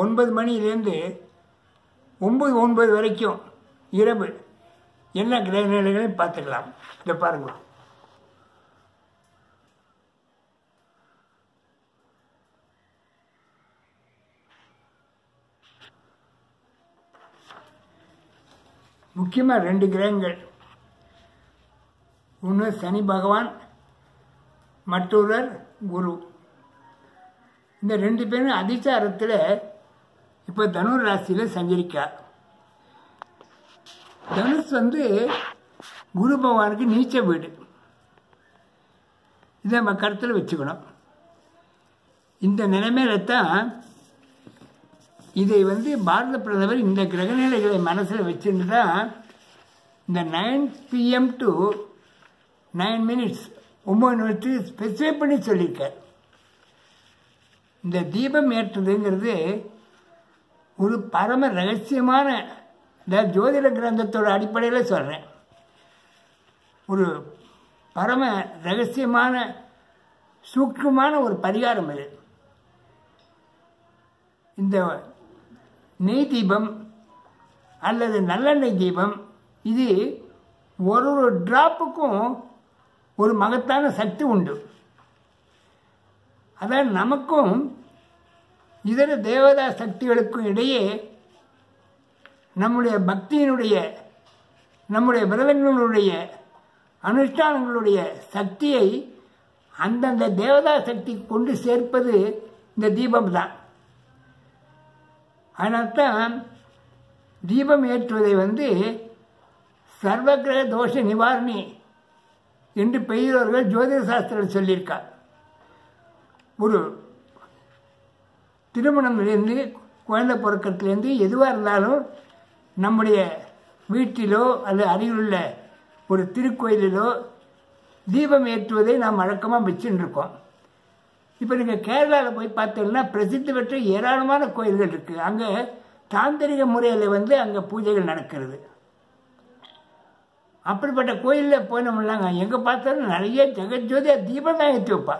ஒன்பது மணிலேருந்து ஒம்பது ஒன்பது வரைக்கும் இரவு என்ன கிரக நிலைகளையும் பார்த்துக்கலாம் இதை பாருங்க முக்கியமாக ரெண்டு கிரகங்கள் ஒன்று சனி பகவான் மற்றொருவர் குரு இந்த ரெண்டு பேரும் அதிசாரத்தில் இப்போ தனுர் ராசியில் சஞ்சரிக்கார் தனுஷ் வந்து குரு பகவானுக்கு நீச்ச வீடு இதை நம்ம கருத்தில் வச்சுக்கணும் இந்த நிலைமையில தான் இதை வந்து பாரத பிரதமர் இந்த கிரகநிலைகளை மனசில் வச்சுட்டு தான் இந்த nine PM to nine minutes ஒம்பது நிமிஷத்துக்கு ஸ்பெசிஃபை பண்ணி சொல்லியிருக்கார் இந்த தீபம் ஏற்றுறதுங்கிறது ஒரு பரம ரகசியமான இந்த ஜோதிட கிரந்தத்தோட அடிப்படையில் சொல்கிறேன் ஒரு பரம ரகசியமான சூக்ஷ்மமான ஒரு பரிகாரம் இது இந்த நெய் தீபம் அல்லது நல்லெண்ணெய் தீபம் இது ஒரு ஒரு டிராப்புக்கும் ஒரு மகத்தான சக்தி உண்டு அதான் நமக்கும் இதர தேவதா சக்திகளுக்கும் இடையே நம்முடைய பக்தியினுடைய நம்முடைய விரதங்களுடைய அனுஷ்டானங்களுடைய சக்தியை அந்தந்த தேவதா சக்தி கொண்டு சேர்ப்பது இந்த தீபம் தான் அதனால்தான் தீபம் ஏற்றுவதை வந்து சர்வகிரக தோஷ நிவாரணி என்று பெரியவர்கள் ஜோதிட சாஸ்திரம் சொல்லியிருக்கார் ஒரு திருமணம்லேருந்து குழந்தை பிறக்கிறதுலேருந்து எதுவாக இருந்தாலும் நம்முடைய வீட்டிலோ அல்லது அருகிலுள்ள ஒரு திருக்கோயிலிலோ தீபம் ஏற்றுவதை நாம் வழக்கமாக வச்சுட்டு இருக்கோம் இப்போ நீங்கள் கேரளாவில் போய் பார்த்தீங்கன்னா பிரசித்தி பெற்ற ஏராளமான கோயில்கள் இருக்குது அங்கே தாந்திரிக முறையில் வந்து அங்கே பூஜைகள் நடக்கிறது அப்படிப்பட்ட கோயிலில் போனோம்னாங்க எங்கே பார்த்தாலும் நிறைய ஜெகஜோதியாக தீபம் தான் ஏற்றி வைப்பா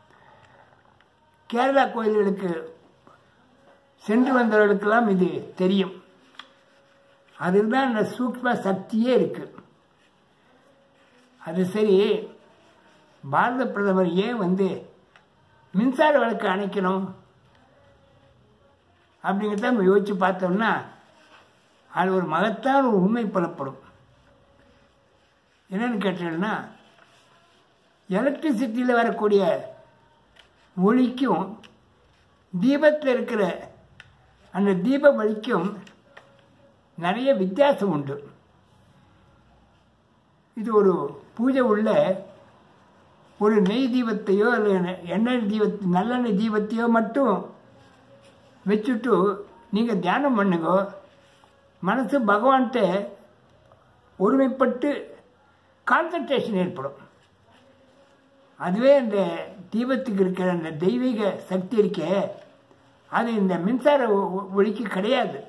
கேரளா கோயில்களுக்கு சென்று வந்தவர்களுக்கெல்லாம் இது தெரியும் அதுதான் அந்த சூக்ம சக்தியே இருக்கு அது சரி பாரத பிரதமர் ஏன் வந்து மின்சார விளக்கு அணைக்கணும் அப்படிங்கிறத நம்ம யோசிச்சு பார்த்தோம்னா அது ஒரு மகத்தான ஒரு உண்மை புலப்படும் என்னன்னு கேட்டீங்கன்னா எலக்ட்ரிசிட்டியில் வரக்கூடிய ஒளிக்கும் தீபத்தில் இருக்கிற அந்த தீப வழிக்கும் நிறைய வித்தியாசம் உண்டு இது ஒரு பூஜை உள்ள ஒரு நெய் தீபத்தையோ அல்லது எண்ணெய் தீபத்தை நல்லெண்ணெய் தீபத்தையோ மட்டும் வச்சுட்டு நீங்கள் தியானம் பண்ணுங்க மனசு பகவான்கிட்ட ஒருமைப்பட்டு கான்சன்ட்ரேஷன் ஏற்படும் அதுவே அந்த தீபத்துக்கு இருக்கிற அந்த தெய்வீக சக்தி இருக்கே அது இந்த மின்சார ஒ- ஒளிக்கு கிடையாது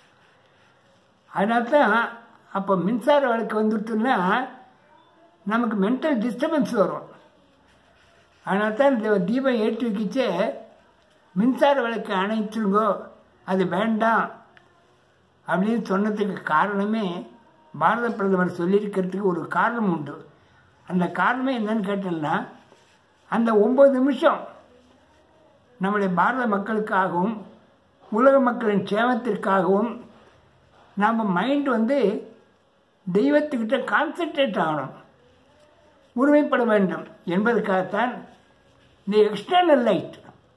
அதனால தான் அப்போ மின்சார விளக்கு வந்துட்டுன்னா நமக்கு மென்டல் டிஸ்டர்பன்ஸ் வரும் அதனால தான் இந்த தீபம் ஏற்றி வைக்கிச்சே மின்சார விளக்கு அணைச்சிருங்கோ அது வேண்டாம் அப்படின்னு சொன்னதுக்கு காரணமே பாரத பிரதமர் சொல்லியிருக்கிறதுக்கு ஒரு காரணம் உண்டு அந்த காரணமே என்னன்னு கேட்டோம்னா அந்த ஒம்பது நிமிஷம் நம்முடைய பாரத மக்களுக்காகவும் உலக மக்களின் க்ஷேமத்திற்காகவும் நம்ம மைண்ட் வந்து தெய்வத்துக்கிட்ட கான்சென்ட்ரேட் ஆகணும் உரிமைப்பட வேண்டும் என்பதற்காகத்தான் இந்த எக்ஸ்டர்னல் லைட்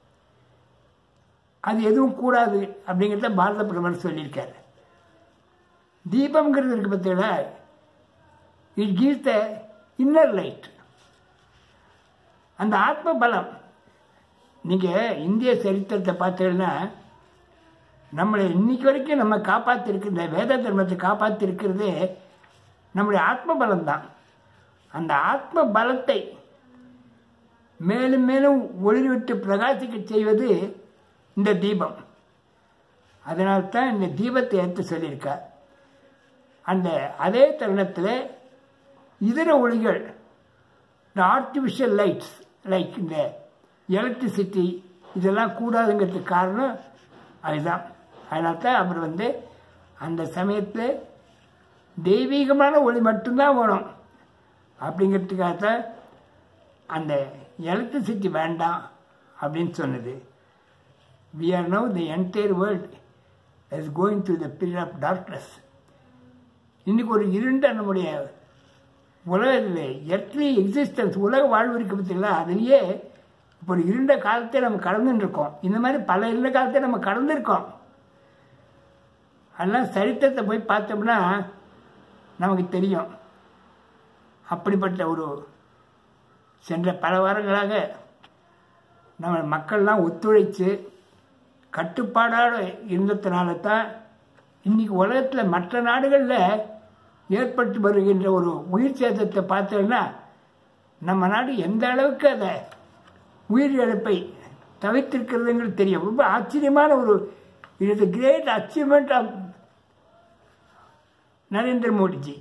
அது எதுவும் கூடாது அப்படிங்கிறத பாரத பிரதமர் சொல்லியிருக்காரு தீபம்ங்கிறது இருக்கு பார்த்தீங்களா it gives the inner light அந்த ஆத்ம பலம் நீங்கள் இந்திய சரித்திரத்தை பார்த்தீங்கன்னா நம்மளை இன்னைக்கு வரைக்கும் நம்ம காப்பாற்றிருக்கு இந்த வேத தர்மத்தை காப்பாற்றிருக்கிறது நம்முடைய ஆத்ம பலம் தான் அந்த ஆத்ம பலத்தை மேலும் மேலும் ஒளிவிட்டு பிரகாசிக்க செய்வது இந்த தீபம் அதனால்தான் இந்த தீபத்தை ஏற்று சொல்லியிருக்கார் அந்த அதே தருணத்தில் இதர ஒளிகள் இந்த ஆர்டிஃபிஷியல் லைட்ஸ் லைக் இந்த எலக்ட்ரிசிட்டி இதெல்லாம் கூடாதுங்கிறதுக்கு காரணம் அதுதான் அதனால தான் அவர் வந்து அந்த சமயத்தில் தெய்வீகமான ஒளி மட்டும்தான் வரும் அப்படிங்கிறதுக்காக தான் அந்த எலக்ட்ரிசிட்டி வேண்டாம் அப்படின்னு சொன்னது we are know the entire world is going to the period of darkness இன்றைக்கி ஒரு இருண்ட நம்முடைய உலகத்தில் எர்த்லி எக்ஸிஸ்டன்ஸ் உலக வாழ்வு இருக்கு பார்த்தீங்களா அதுலேயே இப்போ ஒரு இருண்ட காலத்தை நம்ம கடந்துட்டு இருக்கோம் இந்த மாதிரி பல இருண்ட காலத்தை நம்ம கடந்திருக்கோம் அதெல்லாம் சரித்திரத்தை போய் பார்த்தோம்னா நமக்கு தெரியும் அப்படிப்பட்ட ஒரு சென்ற பல வாரங்களாக நம்ம மக்கள்லாம் ஒத்துழைச்சு கட்டுப்பாடாக இருந்ததுனால தான் இன்றைக்கி உலகத்தில் மற்ற நாடுகளில் ஏற்பட்டு வருகின்ற ஒரு உயிர் சேதத்தை பார்த்தோம்னா நம்ம நாடு எந்த அளவுக்கு அதை உயிர் இழப்பை தவிர்த்திருக்கிறதுங்கிறது தெரியும் ரொம்ப ஆச்சரியமான ஒரு it is great achievement of Narendra Modi ji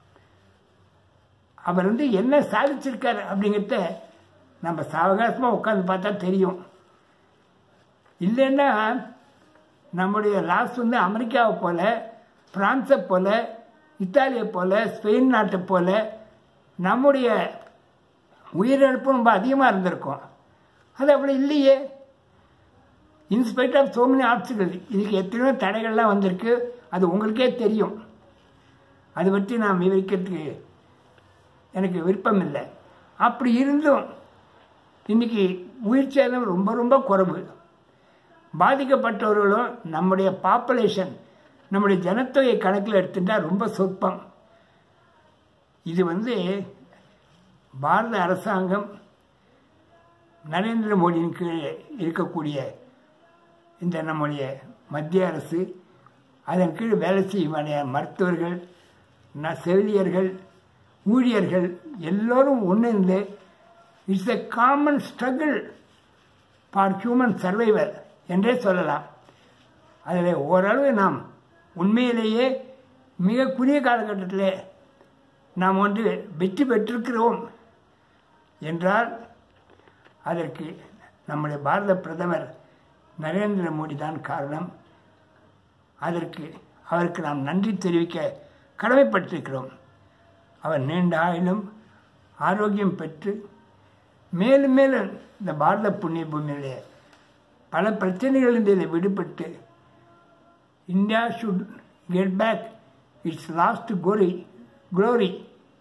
அவர் வந்து என்ன சாதிச்சிருக்காரு அப்படிங்கிறத நம்ம சாவகாசமாக உட்காந்து பார்த்தா தெரியும் இல்லைன்னா நம்முடைய லாஸ் வந்து அமெரிக்காவை போல பிரான்ஸை போல இத்தாலியை போல ஸ்பெயின் நாட்டை போல நம்முடைய உயிரிழப்பு ரொம்ப அதிகமாக இருந்திருக்கும் அது அப்படி இல்லையே in spite of so many obstacle இதுக்கு எத்தனையோ தடைகள்லாம் வந்திருக்கு அது உங்களுக்கே தெரியும் அதை பற்றி நான் விவரிக்கிறதுக்கு எனக்கு விருப்பம் இல்லை அப்படி இருந்தும் இன்றைக்கி உயிர் சேதம் ரொம்ப ரொம்ப குறைவு பாதிக்கப்பட்டவர்களும் நம்முடைய பாப்புலேஷன் நம்முடைய ஜனத்தொகை கணக்கில் எடுத்துட்டால் ரொம்ப சொற்பம் இது வந்து பாரத அரசாங்கம் நரேந்திர மோடியின் கீழே இருக்கக்கூடிய இந்த நம்முடைய மத்திய அரசு அதன் கீழ் வேலை செய்யும் மருத்துவர்கள் ந செவிலியர்கள் ஊழியர்கள் எல்லோரும் ஒன்றிருந்து it's a common struggle for human survival என்றே சொல்லலாம் அதில் ஓரளவு நாம் உண்மையிலேயே மிக குறுகிய காலகட்டத்தில் நாம் வந்து வெற்றி பெற்றிருக்கிறோம் என்றால் அதற்கு நம்முடைய பாரத பிரதமர் நரேந்திர மோடி தான் காரணம் அதற்கு அவருக்கு நாம் நன்றி தெரிவிக்க கடமைப்பட்டிருக்கிறோம் அவர் நீண்ட ஆயிலும் ஆரோக்கியம் பெற்று மேலும் மேலும் இந்த பாரத புண்ணிய பூமியிலே பல பிரச்சனைகளிலிருந்து இதை விடுபட்டு India should get back its lost glory glory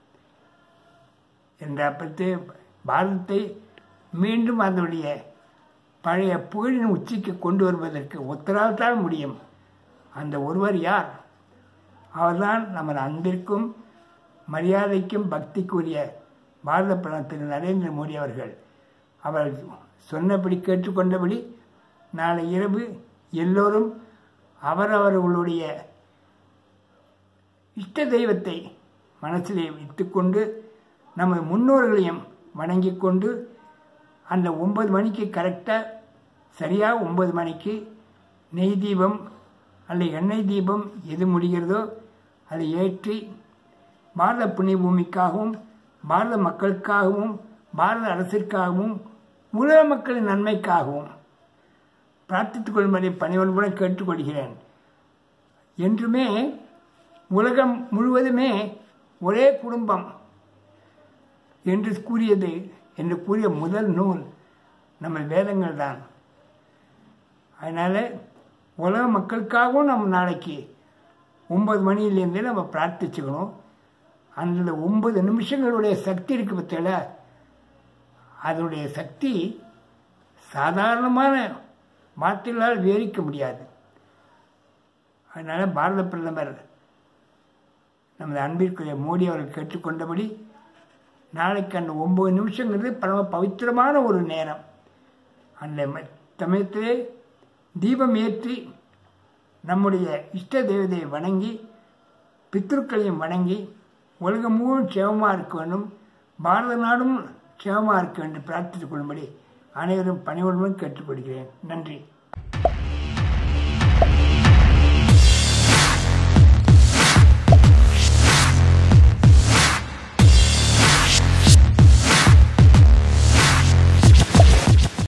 என்ற பற்றி பாரதத்தை மீண்டும் அதனுடைய பழைய புகழின் உச்சிக்கு கொண்டு வருவதற்கு ஒத்தரால் தான் முடியும் அந்த ஒருவர் யார் அவர்தான் நமது அன்பிற்கும் மரியாதைக்கும் பக்திக்குரிய பாரத பிரதமர் திரு நரேந்திர மோடி அவர்கள் அவர் சொன்னபடி கேட்டுக்கொண்டபடி நாளை இரவு எல்லோரும் அவரவர்களுடைய இஷ்ட தெய்வத்தை மனசிலே வைத்துக்கொண்டு நமது முன்னோர்களையும் வணங்கி கொண்டு அந்த ஒன்பது மணிக்கு கரெக்டாக சரியாக ஒன்பது மணிக்கு நெய் தீபம் அல்லது எண்ணெய் தீபம் எது முடிகிறதோ அதை ஏற்றி பாரத புண்ணிய பூமிக்காகவும் பாரத மக்களுக்காகவும் பாரத அரசிற்காகவும் உலக மக்களின் நன்மைக்காகவும் பிரார்த்தித்துக் கொள்ளும்படி பணிவன்புடன் கேட்டுக்கொள்கிறேன் என்றுமே உலகம் முழுவதுமே ஒரே குடும்பம் என்று கூறியது என்று கூறிய முதல் நூல் நம்ம வேதங்கள் தான் அதனால் உலக மக்களுக்காகவும் நம்ம நாளைக்கு ஒன்பது மணிலேருந்தே நம்ம பிரார்த்திச்சுக்கணும் அந்த ஒன்பது நிமிஷங்களுடைய சக்தி இருக்கு பற்றில அதனுடைய சக்தி சாதாரணமான வார்த்தைகளால் விவரிக்க முடியாது அதனால் பாரத பிரதமர் நமது அன்பிற்குரிய மோடி அவர்கள் கேட்டுக்கொண்டபடி நாளைக்கு அந்த ஒம்பது நிமிஷங்கிறது பரம பவித்திரமான ஒரு நேரம் அந்த சமயத்திலே தீபம் ஏற்றி நம்முடைய இஷ்ட தெய்வத்தை வணங்கி பித்ருக்களையும் வணங்கி உலகம் முழுவதும் சேவமாக இருக்க வேண்டும் பாரத நாடும் சேவமாக இருக்க வேண்டும் பிரார்த்தித்துக் கொள்ளும்படி அனைவரும் பணிவுடன் கேட்டுக்கொள்கிறேன் நன்றி